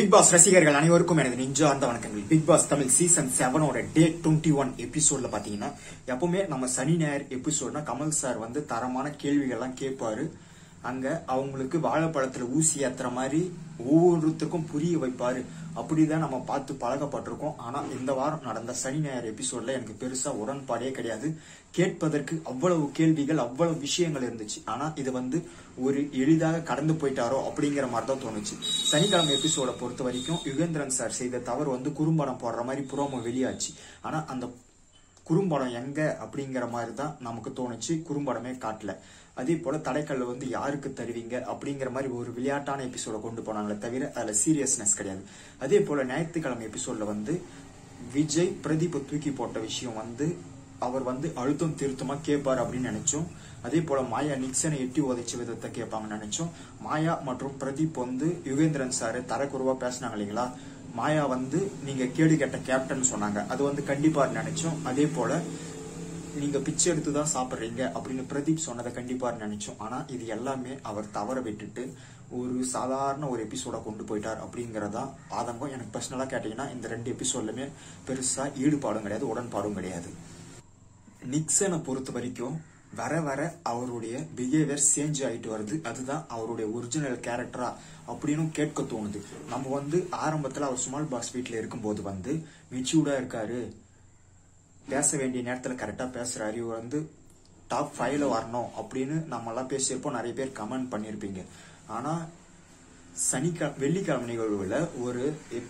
big pass ரசிகர்கள் அனைவருக்கும் எனது நெஞ்சார்ந்த வணக்கங்கள் பிக் பாஸ் தமிழ் சீசன் செவனோட டே டுவெண்ட்டி ஒன் எபிசோட்ல பாத்தீங்கன்னா எப்பவுமே நம்ம சனி ஞாயிறு எபிசோட்னா கமல் சார் வந்து தரமான கேள்விகள்லாம் கேட்பாரு அங்க அவங்களுக்கு வாழைப்பழத்துல ஊசி ஏத்துற மாதிரி ஒவ்வொருத்தருக்கும் புரிய வைப்பாரு அப்படிதான் நம்ம பார்த்து பழகப்பட்டிருக்கோம் ஆனா இந்த வாரம் நடந்த சனி ஞாயிறு எபிசோட்ல எனக்கு பெருசா உடன்பாடே கிடையாது கேட்பதற்கு அவ்வளவு கேள்விகள் அவ்வளவு விஷயங்கள் இருந்துச்சு ஆனா இது வந்து ஒரு எளிதாக கடந்து போயிட்டாரோ அப்படிங்கிற மாதிரி தான் தோணுச்சு சனிக்கிழமை எபிசோட பொறுத்த வரைக்கும் யுகேந்திரன் சார் செய்த தவறு வந்து குறும்படம் போடுற மாதிரி புரோமோ வெளியாச்சு ஆனா அந்த குறும்படம் எங்க அப்படிங்கிற மாதிரி தான் நமக்கு தோணுச்சு குறும்படமே காட்டல அதே போல தடைக்கல்ல வந்து யாருக்கு தருவீங்க அப்படிங்கிற மாதிரி ஒரு விளையாட்டான எபிசோட கொண்டு போனாங்களே தவிர அதுல சீரியஸ்னஸ் கிடையாது அதே போல ஞாயிற்றுக்கிழமை எபிசோட்ல வந்து விஜய் பிரதீப் தூக்கி போட்ட விஷயம் வந்து அவர் வந்து அழுத்தம் திருத்தமா கேட்பார் அப்படின்னு நினைச்சோம் அதே போல மாயா நிக்சனை எட்டி உதைச்ச விதத்தை கேட்பாங்கன்னு நினைச்சோம் மாயா மற்றும் பிரதீப் வந்து யுகேந்திரன் சார் தரக்குறைவா பேசினாங்க இல்லைங்களா மாயா வந்து நீங்க கேடு கெட்ட கேப்டன் சொன்னாங்க அது வந்து கண்டிப்பா நினைச்சோம் அதே போல நீங்க பிச்சை எடுத்து தான் சாப்பிடுறீங்க அப்படின்னு பிரதீப் சொன்னதை கண்டிப்பா நினைச்சோம் ஆனா இது எல்லாமே அவர் தவற விட்டுட்டு ஒரு சாதாரண ஒரு எபிசோட கொண்டு போயிட்டார் அப்படிங்கறதா ஆதங்கம் எனக்கு பர்சனலா கேட்டீங்கன்னா இந்த ரெண்டு எபிசோட்லுமே பெருசா ஈடுபாடும் கிடையாது உடன்பாடும் கிடையாது நிக்சனை பொறுத்த வரைக்கும் வர வர அவருடைய பிஹேவியர் சேஞ்ச் ஆயிட்டு வருது அதுதான் அவருடைய ஒரிஜினல் கேரக்டரா அப்படின்னு கேட்க தோணுது நம்ம வந்து ஆரம்பத்துல அவர் ஸ்மால் பாக்ஸ் வீட்ல இருக்கும்போது வந்து மெச்சூர்டா இருக்காரு பேச வேண்டிய நேரத்துல கரெக்டா பேசுறாரு இவர் வந்து டாப் ஃபைவ்ல வரணும் அப்படின்னு நம்ம எல்லாம் பேசியிருப்போம் நிறைய பேர் கமெண்ட் பண்ணியிருப்பீங்க ஆனா சனிக்கிழமை வெள்ளிக்கிழமை நிகழ்வுல ஒரு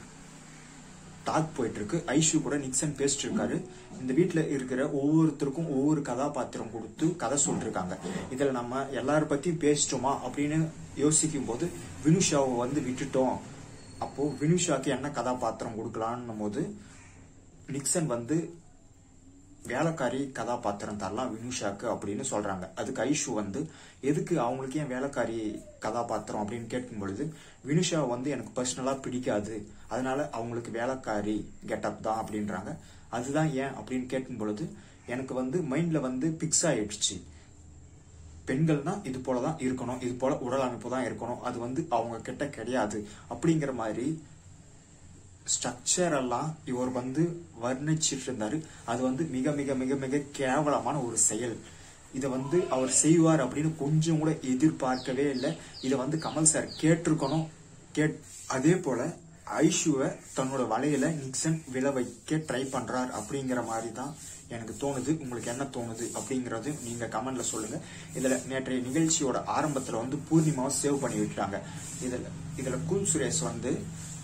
டாக் போயிட்டு இருக்கு ஐஷு கூட நிக்சன் பேசிட்டு இருக்காரு இந்த வீட்டுல இருக்கிற ஒவ்வொருத்தருக்கும் ஒவ்வொரு கதாபாத்திரம் கொடுத்து கதை சொல்லிருக்காங்க இதுல நம்ம எல்லார பத்தியும் பேசிட்டோமா அப்படின்னு யோசிக்கும் போது வினுஷாவை வந்து விட்டுட்டோம் அப்போ வினுஷாக்கு என்ன கதாபாத்திரம் கொடுக்கலான்னும் போது நிக்சன் வந்து வேலைக்காரி கதாபாத்திரம் தரலாம் வினுஷாக்கு அப்படின்னு சொல்றாங்க அதுக்கு ஐஷு வந்து எதுக்கு அவங்களுக்கு ஏன் வேலைக்காரி கதாபாத்திரம் அப்படின்னு கேட்கும் பொழுது வினுஷா வந்து எனக்கு பர்சனலா பிடிக்காது அதனால அவங்களுக்கு வேலைக்காரி கெட்டப் தான் அப்படின்றாங்க அதுதான் ஏன் அப்படின்னு கேட்கும் பொழுது எனக்கு வந்து மைண்ட்ல வந்து பிக்ஸ் ஆயிடுச்சு பெண்கள்னா இது போலதான் இருக்கணும் இது போல உடல் அமைப்பு தான் இருக்கணும் அது வந்து அவங்க கிட்ட கிடையாது அப்படிங்கிற மாதிரி ஸ்ட்ரக்சர் எல்லாம் இவர் வந்து வர்ணிச்சிட்டு இருந்தாரு அது வந்து மிக மிக மிக மிக கேவலமான ஒரு செயல் இதை வந்து அவர் செய்வார் அப்படின்னு கொஞ்சம் கூட எதிர்பார்க்கவே இல்லை இதை வந்து கமல் சார் கேட்டிருக்கணும் கேட் அதே போல ஐஷுவை தன்னோட வலையில நிக்சன் விழ வைக்க ட்ரை பண்றார் அப்படிங்கிற மாதிரி தான் எனக்கு தோணுது உங்களுக்கு என்ன தோணுது அப்படிங்கறது நீங்க கமெண்ட்ல சொல்லுங்க இதுல நேற்றைய நிகழ்ச்சியோட ஆரம்பத்துல வந்து பூர்ணிமாவை சேவ் பண்ணி விட்டுட்டாங்க இதுல இதுல குல் சுரேஷ் வந்து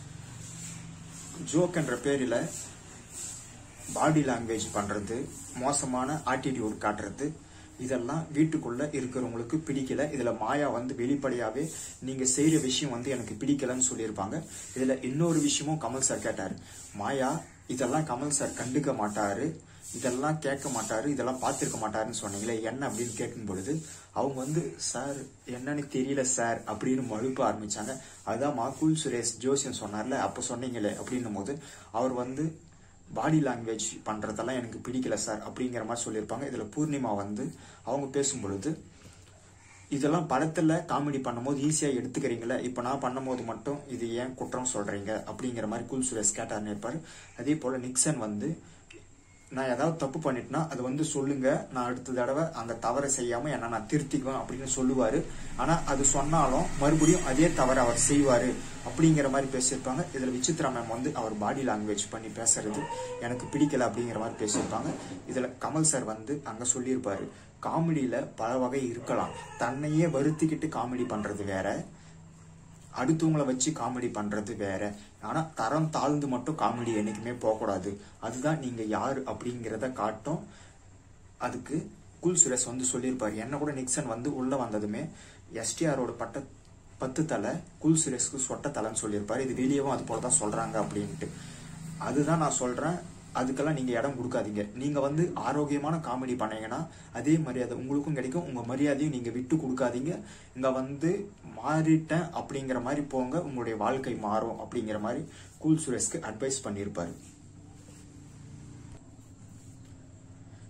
ஜோக் என்ற பேரில் பாடி லாங்குவேஜ் பண்றது மோசமான ஆட்டிடியூட் காட்டுறது இதெல்லாம் வீட்டுக்குள்ள இருக்கிறவங்களுக்கு பிடிக்கல இதுல மாயா வந்து வெளிப்படையாவே நீங்க செய்யற விஷயம் வந்து எனக்கு பிடிக்கலன்னு சொல்லியிருப்பாங்க இதுல இன்னொரு விஷயமும் கமல் சார் கேட்டாரு மாயா இதெல்லாம் கமல் சார் கண்டுக்க மாட்டாரு இதெல்லாம் கேட்க மாட்டாரு இதெல்லாம் பார்த்திருக்க மாட்டாருன்னு சொன்னீங்களே என்ன அப்படின்னு கேட்கும் பொழுது அவங்க வந்து சார் என்னன்னு தெரியல சார் அப்படின்னு மழுப்ப ஆரம்பிச்சாங்க அதுதான் மாக்குல் சுரேஷ் ஜோசியம் சொன்னார்ல அப்ப சொன்னீங்களே அப்படின்னும் போது அவர் வந்து பாடி லாங்குவேஜ் பண்றதெல்லாம் எனக்கு பிடிக்கல சார் அப்படிங்கிற மாதிரி சொல்லியிருப்பாங்க இதுல பூர்ணிமா வந்து அவங்க பேசும் பொழுது இதெல்லாம் படத்துல காமெடி பண்ணும்போது ஈஸியா எடுத்துக்கிறீங்களே இப்ப நான் பண்ணும்போது மட்டும் இது ஏன் குற்றம் சொல்றீங்க அப்படிங்கிற மாதிரி குல் சுரேஷ் கேட்டார்னு இருப்பாரு அதே போல நிக்சன் வந்து நான் ஏதாவது தப்பு பண்ணிட்டேன்னா அது வந்து சொல்லுங்க நான் அடுத்த தடவை அந்த தவறை செய்யாம என்ன நான் திருத்திக்குவேன் அப்படின்னு சொல்லுவாரு ஆனா அது சொன்னாலும் மறுபடியும் அதே தவறை அவர் செய்வாரு அப்படிங்கிற மாதிரி பேசியிருப்பாங்க இதுல விசித்ரா மேம் வந்து அவர் பாடி லாங்குவேஜ் பண்ணி பேசுறது எனக்கு பிடிக்கல அப்படிங்கிற மாதிரி பேசியிருப்பாங்க இதுல கமல் சார் வந்து அங்க சொல்லியிருப்பாரு காமெடியில பல வகை இருக்கலாம் தன்னையே வருத்திக்கிட்டு காமெடி பண்றது வேற அடுத்தவங்கள வச்சு காமெடி பண்றது வேற ஆனா தரம் தாழ்ந்து மட்டும் காமெடி என்னைக்குமே போகக்கூடாது அதுதான் நீங்க யாரு அப்படிங்கிறத காட்டும் அதுக்கு குல் சுரேஷ் வந்து சொல்லியிருப்பாரு என்ன கூட நிக்சன் வந்து உள்ள வந்ததுமே எஸ்டிஆரோட பட்ட பத்து தலை குல் சுரேஷ்க்கு சொட்ட தலைன்னு சொல்லியிருப்பாரு இது வெளியவும் அது போலதான் சொல்றாங்க அப்படின்ட்டு அதுதான் நான் சொல்றேன் அதுக்கெல்லாம் நீங்க இடம் கொடுக்காதீங்க நீங்க வந்து ஆரோக்கியமான காமெடி பண்ணீங்கன்னா அதே மரியாதை உங்களுக்கும் கிடைக்கும் உங்க மரியாதையும் நீங்க விட்டு கொடுக்காதீங்க இங்க வந்து மாறிட்டேன் அப்படிங்கிற மாதிரி போங்க உங்களுடைய வாழ்க்கை மாறும் அப்படிங்கிற மாதிரி கூல் சுரேஷ்க்கு அட்வைஸ் பண்ணியிருப்பாரு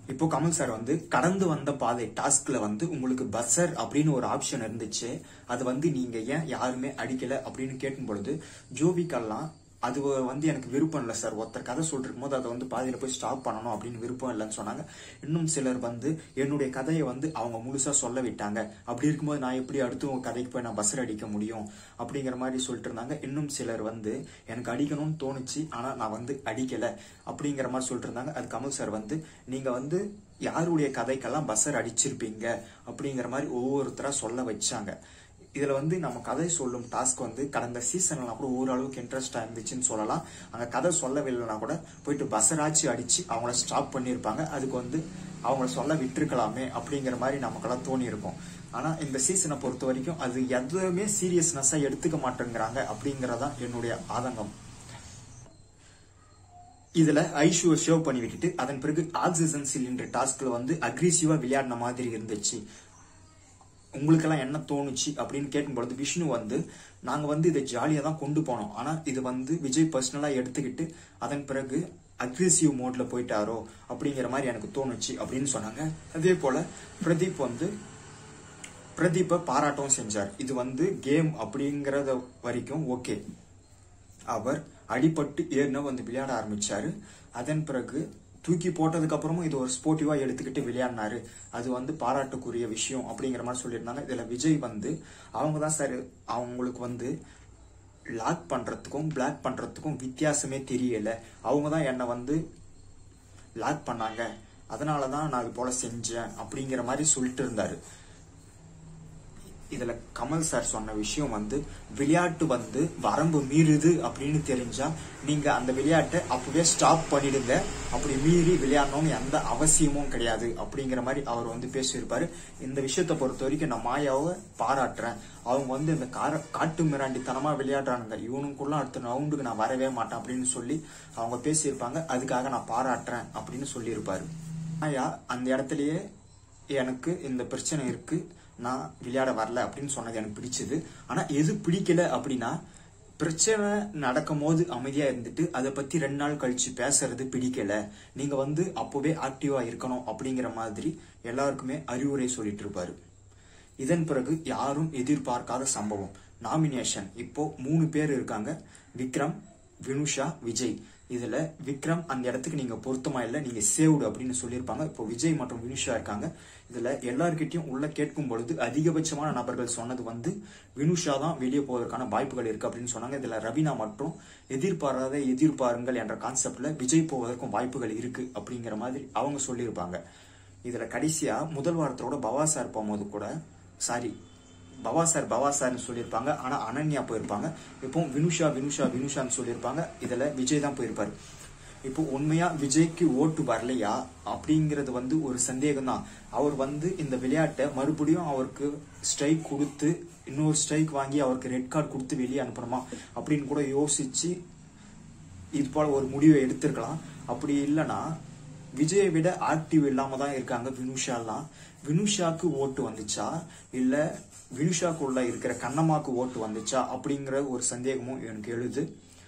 இப்போ கமல் சார் வந்து கடந்து வந்த பாதை டாஸ்க்ல வந்து உங்களுக்கு பஸ்ஸர் அப்படின்னு ஒரு ஆப்ஷன் இருந்துச்சு அது வந்து நீங்க ஏன் யாருமே அடிக்கல அப்படின்னு கேட்கும் பொழுது ஜோவிக்கெல்லாம் அது வந்து எனக்கு விருப்பம் இல்லை சார் ஒருத்தர் கதை சொல்லிருக்கும் போது அதை வந்து பாதியில போய் ஸ்டாப் பண்ணணும் அப்படின்னு விருப்பம் இல்லைன்னு சொன்னாங்க இன்னும் சிலர் வந்து என்னுடைய கதையை வந்து அவங்க முழுசா சொல்ல விட்டாங்க அப்படி இருக்கும்போது நான் எப்படி அடுத்து உங்க கதைக்கு போய் நான் பஸ்ஸர் அடிக்க முடியும் அப்படிங்கிற மாதிரி சொல்லிட்டு இருந்தாங்க இன்னும் சிலர் வந்து எனக்கு அடிக்கணும்னு தோணுச்சு ஆனா நான் வந்து அடிக்கல அப்படிங்கிற மாதிரி சொல்லிட்டு இருந்தாங்க அது கமல் சார் வந்து நீங்க வந்து யாருடைய கதைக்கெல்லாம் பஸ்ஸர் அடிச்சிருப்பீங்க அப்படிங்கிற மாதிரி ஒவ்வொருத்தரா சொல்ல வச்சாங்க இதுல வந்து நம்ம கதை சொல்லும் டாஸ்க் வந்து கடந்த சீசன்லாம் கூட ஓரளவுக்கு இன்ட்ரெஸ்டா இருந்துச்சுன்னு சொல்லலாம் அங்க கதை சொல்லவில்லைனா கூட போயிட்டு பஸ்ஸராச்சு அடிச்சு அவங்கள ஸ்டாப் பண்ணியிருப்பாங்க அதுக்கு வந்து அவங்கள சொல்ல விட்டுருக்கலாமே அப்படிங்கிற மாதிரி நமக்கெல்லாம் தோணி இருக்கும் ஆனா இந்த சீசனை பொறுத்த வரைக்கும் அது எதுவுமே சீரியஸ்னஸா எடுத்துக்க மாட்டேங்கிறாங்க அப்படிங்கறதான் என்னுடைய ஆதங்கம் இதுல ஐஷுவை ஷேவ் பண்ணி விட்டுட்டு அதன் பிறகு ஆக்சிஜன் சிலிண்டர் டாஸ்க்ல வந்து அக்ரெசிவா விளையாடின மாதிரி இருந்துச்சு உங்களுக்கெல்லாம் என்ன தோணுச்சு அப்படின்னு கேட்கும் பொழுது விஷ்ணு வந்து நாங்க வந்து இதை ஜாலியா தான் கொண்டு போனோம் ஆனா இது வந்து விஜய் பர்சனலா எடுத்துக்கிட்டு அதன் பிறகு அக்ரெசிவ் மோட்ல போயிட்டாரோ அப்படிங்கிற மாதிரி எனக்கு தோணுச்சு அப்படின்னு சொன்னாங்க அதே போல பிரதீப் வந்து பிரதீப்பை பாராட்டவும் செஞ்சார் இது வந்து கேம் அப்படிங்கறத வரைக்கும் ஓகே அவர் அடிபட்டு ஏறின வந்து விளையாட ஆரம்பிச்சாரு அதன் பிறகு தூக்கி போட்டதுக்கு அப்புறமும் இது ஒரு ஸ்போர்ட்டிவா எடுத்துக்கிட்டு விளையாடினாரு அது வந்து பாராட்டுக்குரிய விஷயம் அப்படிங்கிற மாதிரி சொல்லியிருந்தாங்க இதுல விஜய் வந்து அவங்க தான் சார் அவங்களுக்கு வந்து லாக் பண்றதுக்கும் பிளாக் பண்றதுக்கும் வித்தியாசமே தெரியல அவங்க தான் என்னை வந்து லாக் பண்ணாங்க அதனாலதான் நான் இது போல செஞ்சேன் அப்படிங்கிற மாதிரி சொல்லிட்டு இருந்தாரு இதுல கமல் சார் சொன்ன விஷயம் வந்து விளையாட்டு வந்து வரம்பு மீறுது அப்படின்னு தெரிஞ்சா நீங்க அந்த விளையாட்டை அப்பவே ஸ்டாப் பண்ணிடுங்க அப்படி மீறி விளையாடணும்னு எந்த அவசியமும் கிடையாது அப்படிங்கிற மாதிரி அவர் வந்து பேசியிருப்பாரு இந்த விஷயத்த பொறுத்த வரைக்கும் நான் மாயாவை பாராட்டுறேன் அவங்க வந்து இந்த கார காட்டு மிராண்டித்தனமா விளையாடுறானுங்க இவனுக்குள்ள அடுத்த ரவுண்டுக்கு நான் வரவே மாட்டேன் அப்படின்னு சொல்லி அவங்க பேசியிருப்பாங்க அதுக்காக நான் பாராட்டுறேன் அப்படின்னு சொல்லியிருப்பாரு மாயா அந்த இடத்துலயே எனக்கு இந்த பிரச்சனை இருக்கு நான் விளையாட வரல அப்படின்னு சொன்னது எனக்கு பிடிச்சது ஆனா எது பிடிக்கல அப்படின்னா பிரச்சனை நடக்கும் போது அமைதியா இருந்துட்டு அதை பத்தி ரெண்டு நாள் கழிச்சு பேசுறது பிடிக்கல நீங்க வந்து அப்பவே ஆக்டிவா இருக்கணும் அப்படிங்கிற மாதிரி எல்லாருக்குமே அறிவுரை சொல்லிட்டு இருப்பாரு இதன் பிறகு யாரும் எதிர்பார்க்காத சம்பவம் நாமினேஷன் இப்போ மூணு பேர் இருக்காங்க விக்ரம் வினுஷா விஜய் இதுல விக்ரம் அந்த இடத்துக்கு நீங்க பொருத்தமா இல்ல நீங்க சேவ்டு அப்படின்னு சொல்லியிருப்பாங்க இப்போ விஜய் மற்றும் வினுஷா இருக்காங்க இதுல எல்லார்கிட்டயும் உள்ள கேட்கும் பொழுது அதிகபட்சமான நபர்கள் சொன்னது வந்து வினுஷா தான் வெளியே போவதற்கான வாய்ப்புகள் இருக்கு அப்படின்னு சொன்னாங்க இதுல ரவீனா மற்றும் எதிர்பாராத எதிர்பாருங்கள் என்ற கான்செப்ட்ல விஜய் போவதற்கும் வாய்ப்புகள் இருக்கு அப்படிங்கிற மாதிரி அவங்க சொல்லியிருப்பாங்க இதுல கடைசியா முதல் வாரத்தோட பவா சார் போகும்போது கூட சாரி பவா சார் பவா சார்னு சொல்லியிருப்பாங்க ஆனா அனன்யா போயிருப்பாங்க இப்போ வினுஷா வினுஷா வினுஷான்னு சொல்லியிருப்பாங்க இதுல விஜய் தான் போயிருப்பாரு இப்போ உண்மையா விஜய்க்கு ஓட்டு வரலையா அப்படிங்கறது வந்து ஒரு சந்தேகம் தான் அவர் வந்து இந்த விளையாட்டை மறுபடியும் அவருக்கு ஸ்ட்ரைக் கொடுத்து இன்னொரு ஸ்ட்ரைக் வாங்கி அவருக்கு ரெட் கார்டு கொடுத்து வெளியே அனுப்பணுமா அப்படின்னு கூட யோசிச்சு இது போல ஒரு முடிவை எடுத்திருக்கலாம் அப்படி இல்லைன்னா விஜயை விட ஆக்டிவ் இல்லாம தான் இருக்காங்க வினுஷாலாம் வினுஷாக்கு ஓட்டு வந்துச்சா இல்ல வினுஷாக்குள்ள இருக்கிற கண்ணம்மாக்கு ஓட்டு வந்துச்சா அப்படிங்கிற ஒரு சந்தேகமும் எனக்கு எழுது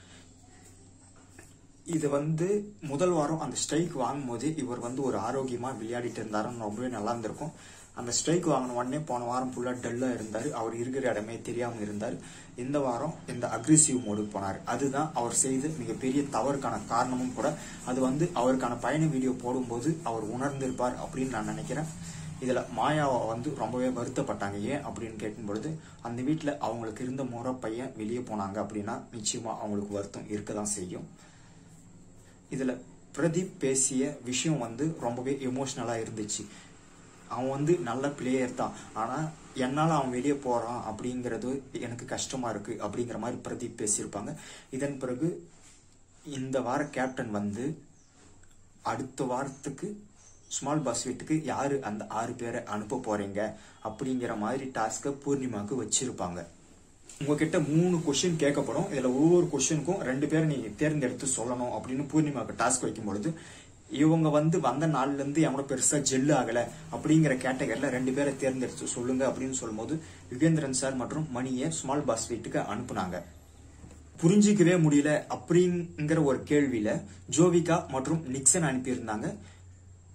இது வந்து முதல் வாரம் அந்த ஸ்ட்ரைக் வாங்கும் போது இவர் வந்து ஒரு ஆரோக்கியமா விளையாடிட்டு இருந்தாருன்னு ரொம்பவே நல்லா இருந்திருக்கும் அந்த ஸ்ட்ரைக் வாங்கின உடனே போன வாரம் ஃபுல்லா டல்லா இருந்தாரு அவர் இருக்கிற இடமே தெரியாம இருந்தார் இந்த வாரம் இந்த அக்ரெசிவ் மோடுக்கு போனார் அதுதான் அவர் செய்த மிகப்பெரிய தவறுக்கான காரணமும் கூட அது வந்து அவருக்கான பயண வீடியோ போடும்போது அவர் உணர்ந்திருப்பார் அப்படின்னு நான் நினைக்கிறேன் இதுல மாயாவை வந்து ரொம்பவே வருத்தப்பட்டாங்க ஏன் அப்படின்னு கேட்கும் பொழுது அந்த வீட்டுல அவங்களுக்கு இருந்த முறை பையன் வெளியே போனாங்க அப்படின்னா நிச்சயமா அவங்களுக்கு வருத்தம் இருக்கதான் செய்யும் இதுல பிரதீப் பேசிய விஷயம் வந்து ரொம்பவே எமோஷனலா இருந்துச்சு அவன் வந்து நல்ல பிளேயர் தான் ஆனா என்னால அவன் வெளியே போறான் அப்படிங்கறது எனக்கு கஷ்டமா இருக்கு அப்படிங்கிற மாதிரி பிரதீப் பேசியிருப்பாங்க இதன் பிறகு இந்த வார கேப்டன் வந்து அடுத்த வாரத்துக்கு ஸ்மால் பஸ் வீட்டுக்கு யாரு அந்த ஆறு பேரை அனுப்ப போறீங்க அப்படிங்கிற மாதிரி டாஸ்க பூர்ணிமாக்கு வச்சிருப்பாங்க உங்ககிட்ட மூணு கொஸ்டின் கேட்கப்படும் இதுல ஒவ்வொரு கொஸ்டினுக்கும் ரெண்டு பேரை நீங்க தேர்ந்தெடுத்து சொல்லணும் அப்படின்னு பூர்ணிமாக்கு டாஸ்க் வைக்கும் பொழுது இவங்க வந்து வந்த நாள்ல இருந்து எவனோட பெருசா ஜெல்லு ஆகல அப்படிங்கிற கேட்டகரியில ரெண்டு பேரை தேர்ந்தெடுத்து சொல்லுங்க அப்படின்னு சொல்லும்போது யுகேந்திரன் சார் மற்றும் மணியை ஸ்மால் பாஸ் வீட்டுக்கு அனுப்புனாங்க புரிஞ்சிக்கவே முடியல அப்படிங்கிற ஒரு கேள்வியில ஜோவிகா மற்றும் நிக்சன் அனுப்பியிருந்தாங்க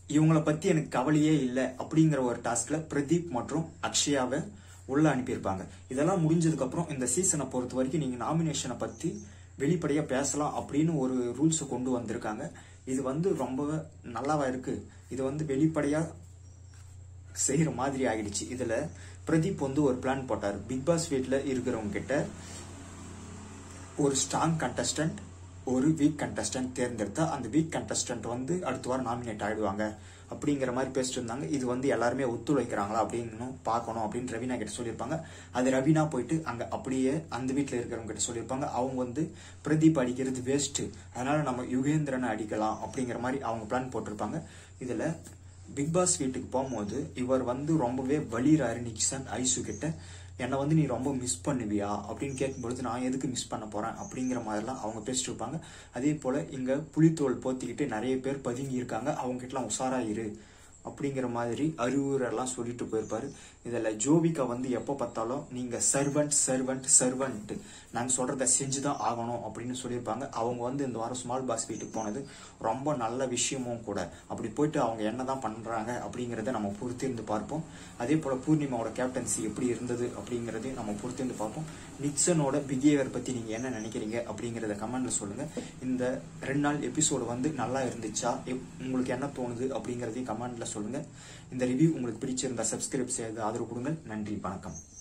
இவங்கள பத்தி எனக்கு கவலையே இல்லை அப்படிங்கிற ஒரு டாஸ்க்ல பிரதீப் மற்றும் அக்ஷயாவை உள்ள அனுப்பியிருப்பாங்க இதெல்லாம் முடிஞ்சதுக்கு அப்புறம் இந்த சீசனை பொறுத்த வரைக்கும் நீங்க நாமினேஷனை பத்தி வெளிப்படையா பேசலாம் அப்படின்னு ஒரு ரூல்ஸ் கொண்டு வந்திருக்காங்க இது வந்து ரொம்ப நல்லாவா இருக்கு இது வந்து வெளிப்படையா செய்யற மாதிரி ஆகிடுச்சு இதுல பிரதீப் வந்து ஒரு பிளான் போட்டார் பிக் பாஸ் வீட்ல இருக்கிறவங்க கிட்ட ஒரு ஸ்ட்ராங் கண்டஸ்டன்ட் ஒரு வீக் கண்டஸ்டன்ட் தேர்ந்தெடுத்தா அந்த வீக் கண்டஸ்டன்ட் வந்து அடுத்த வாரம் நாமினேட் ஆயிடுவாங்க அப்படிங்கிற மாதிரி பேசிட்டு இருந்தாங்க இது வந்து எல்லாருமே ஒத்துழைக்கிறாங்களா அப்படின்னு பார்க்கணும் அப்படின்னு ரவீனா கிட்ட சொல்லியிருப்பாங்க அது ரவீனா போயிட்டு அங்க அப்படியே அந்த வீட்டில் இருக்கிறவங்க கிட்ட சொல்லியிருப்பாங்க அவங்க வந்து பிரதீப் அடிக்கிறது வேஸ்ட் அதனால நம்ம யுகேந்திரனை அடிக்கலாம் அப்படிங்கிற மாதிரி அவங்க பிளான் போட்டிருப்பாங்க இதுல பிக் பாஸ் வீட்டுக்கு போகும்போது இவர் வந்து ரொம்பவே வலிறாரு நிக்சன் ஐசு கிட்ட என்னை வந்து நீ ரொம்ப மிஸ் பண்ணுவியா அப்படின்னு கேட்கும்பொழுது நான் எதுக்கு மிஸ் பண்ண போறேன் அப்படிங்கிற மாதிரிலாம் அவங்க பேசிட்டு இருப்பாங்க அதே போல இங்க புலித்தோல் போத்திக்கிட்டு நிறைய பேர் பதுங்கி இருக்காங்க அவங்க கிட்டலாம் உஷாரா இரு அப்படிங்கிற மாதிரி அறிவுரெல்லாம் சொல்லிட்டு போயிருப்பாரு இதுல ஜோவிகா வந்து எப்போ பார்த்தாலும் நீங்க சர்வெண்ட் சர்வெண்ட் சர்வெண்ட் நாங்க சொல்றத செஞ்சுதான் ஆகணும் அப்படின்னு சொல்லியிருப்பாங்க அவங்க வந்து இந்த வாரம் ஸ்மால் பாஸ் வீட்டுக்கு போனது ரொம்ப நல்ல விஷயமும் கூட அப்படி போயிட்டு அவங்க என்னதான் பண்றாங்க அப்படிங்கறத நம்ம பொறுத்திருந்து பார்ப்போம் அதே போல பூர்ணிமாவோட கேப்டன்சி எப்படி இருந்தது அப்படிங்கறதையும் நம்ம பொறுத்திருந்து பார்ப்போம் நிக்சனோட பிஹேவியர் பத்தி நீங்க என்ன நினைக்கிறீங்க அப்படிங்கறத கமெண்ட்ல சொல்லுங்க இந்த ரெண்டு நாள் எபிசோடு வந்து நல்லா இருந்துச்சா எப்- உங்களுக்கு என்ன தோணுது அப்படிங்கறதையும் கமெண்ட்ல சொல்லுங்க இந்த ரிவ்யூ உங்களுக்கு பிடிச்சிருந்தா சப்ஸ்கிரைப் செய்து ஆதரவு கொடுங்க நன்றி வணக்கம்